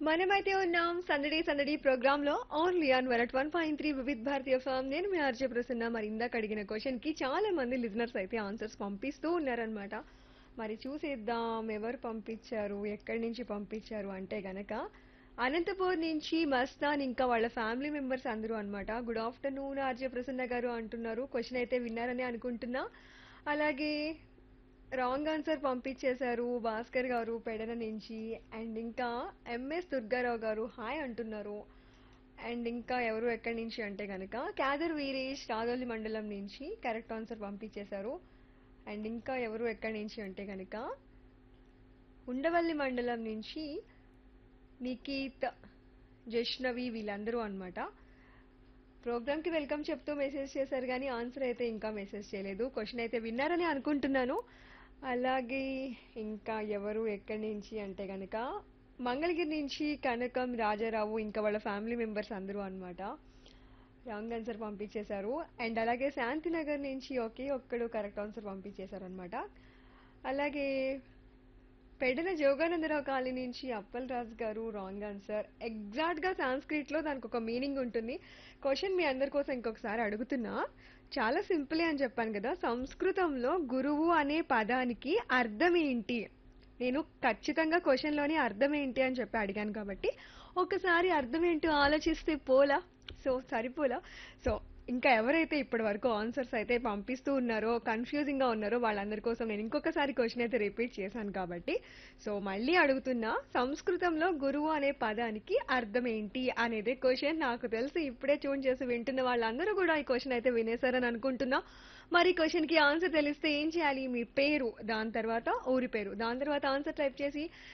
మనమైతే ఉన్నాం సందడి సందడి ప్రోగ్రామ్ లో ఓన్లీ ఆన్ వరట్ one point three Vividh Bharati FM నేను మీ ఆర్జే ప్రసన్న మరి ఇందాక అడిగిన క్వశ్చన్ కి చాలా మంది లిజనర్స్ అయితే ఆన్సర్స్ పంపిస్తూ ఉన్నారనమాట మరి చూసేద్దాం ఎవరు పంపించారు ఎక్కడి నుంచి పంపించారు అంటే గనక అనంతపూర్ నుంచి మస్తాన్ ఇంకా వాళ్ళ ఫ్యామిలీ మెంబర్స్ అందరూ అన్నమాట గుడ్ ఆఫ్టర్నూన్ ఆర్జే ప్రసన్న గారు అంటున్నారు క్వశ్చన్ అయితే విన్నారని అనుకుంటున్నా అలాగే రాంగ్ ఆన్సర్ పంపించేశారు భాస్కర్ గారు పెడన నుంచి అండ్ ఇంకా ఎంఎస్ దుర్గారావు గారు హాయ్ అంటున్నారు అండ్ ఇంకా ఎవరు ఎక్కడి నుంచి అంటే కనుక క్యాదర్ వీరేష్ రాదోలి మండలం నుంచి కరెక్ట్ ఆన్సర్ పంపించేశారు అండ్ ఇంకా ఎవరు ఎక్కడి నుంచి అంటే కనుక ఉండవల్లి మండలం నుంచి నికీత్ జష్నవి వీళ్ళందరూ అనమాట ప్రోగ్రామ్కి వెల్కమ్ చెప్తూ మెసేజ్ చేశారు కానీ ఆన్సర్ అయితే ఇంకా మెసేజ్ చేయలేదు క్వశ్చన్ అయితే విన్నారని అనుకుంటున్నాను అలాగే ఇంకా ఎవరు ఎక్కడి నుంచి అంటే కనుక మంగళగిరి నుంచి కనకం రాజారావు ఇంకా వాళ్ళ ఫ్యామిలీ మెంబర్స్ అందరూ అనమాట రాంగ్ ఆన్సర్ పంపించేశారు అండ్ అలాగే శాంతినగర్ నుంచి ఒకే ఒక్కడు కరెక్ట్ ఆన్సర్ పంపించేశారు అనమాట అలాగే పెడన జోగానందరావు కాలనీ నుంచి Appal Raju garu wrong answer exact గా సాంస్క్రిట్ లో దానికి ఒక మీనింగ్ ఉంటుంది క్వశ్చన్ మీ అందరి కోసం ఇంకొకసారి అడుగుతున్నా చాలా సింపులే అని చెప్పాను కదా సంస్కృతంలో గురువు అనే పదానికి అర్థం ఏంటి నేను ఖచ్చితంగా క్వశ్చన్ లోని అర్థం ఏంటి అని చెప్పి అడిగాను కాబట్టి ఒకసారి అర్థం ఏంటో ఆలోచిస్తే పోలా సో సరిపోలా సో ఇంకా ఎవరైతే ఇప్పటి వరకు ఆన్సర్స్ అయితే పంపిస్తూ ఉన్నారో కన్ఫ్యూజింగ్ గా ఉన్నారో వాళ్ళందరి కోసం నేను ఇంకొకసారి క్వశ్చన్ అయితే రిపీట్ చేశాను కాబట్టి సో మళ్ళీ అడుగుతున్నా సంస్కృతంలో గురువు అనే పదానికి అర్థం ఏంటి అనేది క్వశ్చన్ నాకు తెలిసి ఇప్పుడే ట్యూన్ చేసి వింటున్న వాళ్ళందరూ కూడా ఈ క్వశ్చన్ అయితే వినేశారని అనుకుంటున్నా మరి క్వశ్చన్ కి ఆన్సర్ తెలిస్తే ఏం చేయాలి మీ పేరు దాని తర్వాత ఊరి పేరు దాని తర్వాత ఆన్సర్ టైప్ చేసి